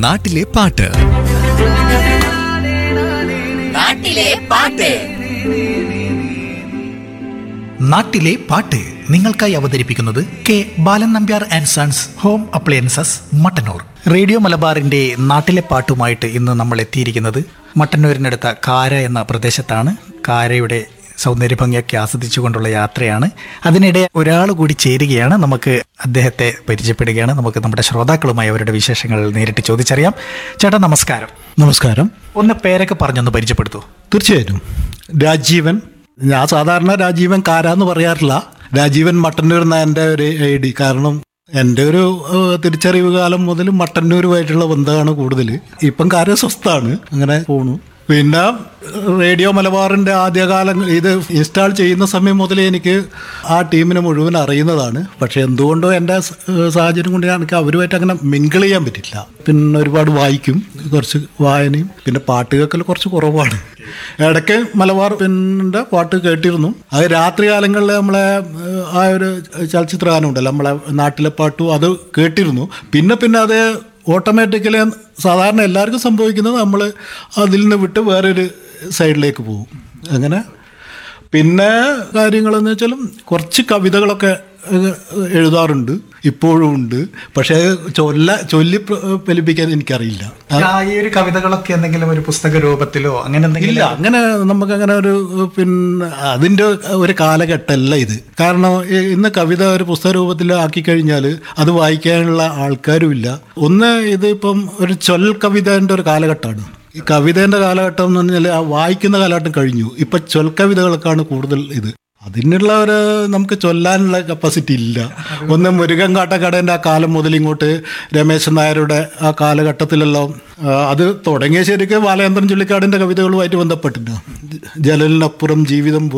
നാട്ടിലെ പാട്ട് നാട്ടിലെ പാട്ട് നാട്ടിലെ പാട്ട് നിങ്ങൾക്കായി അവതരിപ്പിക്കുന്നത് K Balan Nambiar and sons home appliances Mattannur radio മലബാറിന്റെ നാട്ടിലെ പാട്ടുമായിട്ട് ഇന്ന് നമ്മൾ എത്തിയിരിക്കുന്നത് മട്ടന്നൂരിനടുത്ത കാര എന്ന പ്രദേശത്താണ് കാരയുടെ സൗന്ദര്യ ഭംഗിയൊക്കെ ആസ്വദിച്ചുകൊണ്ടുള്ള യാത്രയാണ് അതിനിടെ ഒരാൾ കൂടി ചേരുകയാണ് നമുക്ക് അദ്ദേഹത്തെ പരിചയപ്പെടുകയാണ് നമുക്ക് നമ്മുടെ ശ്രോതാക്കളുമായി അവരുടെ വിശേഷങ്ങൾ നേരിട്ട് ചോദിച്ചറിയാം ചേട്ടാ നമസ്കാരം നമസ്കാരം ഒന്ന് പേരൊക്കെ പറഞ്ഞൊന്ന് പരിചയപ്പെടുത്തൂ തീർച്ചയായിട്ടും രാജീവൻ ഞാൻ സാധാരണ രാജീവൻ കാരാന്ന് പറയാറില്ല രാജീവൻ മട്ടന്നൂർ എന്ന എൻ്റെ ഒരു ഐ ഡി കാരണം എൻ്റെ ഒരു ഏഹ്, തിരിച്ചറിവ് കാലം മുതൽ മട്ടന്നൂരുമായിട്ടുള്ള ബന്ധമാണ് കൂടുതൽ ഇപ്പം കാര്യം സ്വസ്ഥാണ് അങ്ങനെ പോണു പിന്നെ റേഡിയോ മലബാറിൻ്റെ ആദ്യകാലം ഇത് ഇൻസ്റ്റാൾ ചെയ്യുന്ന സമയം മുതൽ എനിക്ക് ആ ടീമിനെ മുഴുവൻ അറിയുന്നതാണ് പക്ഷെ എന്തുകൊണ്ടോ എൻ്റെ സ- ഏഹ് സാഹചര്യം കൊണ്ട് എനിക്ക് അവരുമായിട്ട് അങ്ങനെ മിങ്കിൾ ചെയ്യാൻ പറ്റില്ല പിന്നെ ഒരുപാട് വായിക്കും കുറച്ച് വായനയും പിന്നെ പാട്ട് കേൾക്കൽ കുറച്ച് കുറവാണ് ഇടയ്ക്ക് മലബാർ പിന്നെ പാട്ട് കേട്ടിരുന്നു അത് രാത്രി കാലങ്ങളിൽ നമ്മളെ ഏഹ്, ആ ഒരു ചലച്ചിത്ര ഗാനം ഉണ്ടല്ലോ നമ്മളെ നാട്ടിലെ പാട്ടും അത് കേട്ടിരുന്നു പിന്നെ പിന്നെ അത് ഓട്ടോമാറ്റിക്കലി സാധാരണ എല്ലാവർക്കും സംഭവിക്കുന്നത് നമ്മൾ അതിൽ നിന്ന് വിട്ട് വേറൊരു സൈഡിലേക്ക് പോകും അങ്ങനെ പിന്നെ കാര്യങ്ങളെന്ന് വെച്ചാലും കുറച്ച് കവിതകളൊക്കെ ഏഹ്, എഴുതാറുണ്ട് ഇപ്പോഴും ഉണ്ട് പക്ഷേ ചൊല്ല ചൊല്ലി പ്ര- ഫലിപ്പിക്കാൻ എനിക്കറിയില്ല ആ, ഈ ഒരു കവിതകളൊക്കെ എന്തെങ്കിലും ഒരു പുസ്തക രൂപത്തിലോ അങ്ങനെ ഇല്ല എന്തെങ്കിലും അങ്ങനെ നമുക്ക് അങ്ങനെ ഒരു പിന്നെ അതിൻ്റെ ഒരു കാലഘട്ടമല്ല ഇത് കാരണം ഇ- ഇന്ന് കവിത ഒരു പുസ്തക രൂപത്തിൽ ആക്കി കഴിഞ്ഞാൽ അത് വായിക്കാനുള്ള ആൾക്കാരും ഇല്ല ഒന്ന് ഇത് ഇപ്പം ഒരു ചൊൽ കവിതേൻ്റെ ഒരു കാലഘട്ടമാണ് ഈ കവിതേൻ്റെ കാലഘട്ടം എന്ന് പറഞ്ഞാൽ ആ വായിക്കുന്ന കാലഘട്ടം കഴിഞ്ഞു ഇപ്പം ചൊൽ കവിതകൾക്കാണ് കൂടുതൽ ഇത് അതിനുള്ള ഒരു നമുക്ക് ചൊല്ലാനുള്ള കപ്പാസിറ്റി ഇല്ല ഒന്ന് മുരുകൻ കാട്ടക്കടേൻ്റെ ആ കാലം മുതൽ ഇങ്ങോട്ട് രമേശൻ നായരുടെ ആ കാലഘട്ടത്തിലെല്ലാം ആ, അത് തുടങ്ങിയ ശരിക്കും ബാലചന്ദ്രൻ ചുള്ളിക്കാടിൻ്റെ കവിതകളുമായിട്ട് ബന്ധപ്പെട്ടിട്ടുണ്ട് ജലലിനപ്പുറം ജീവിതം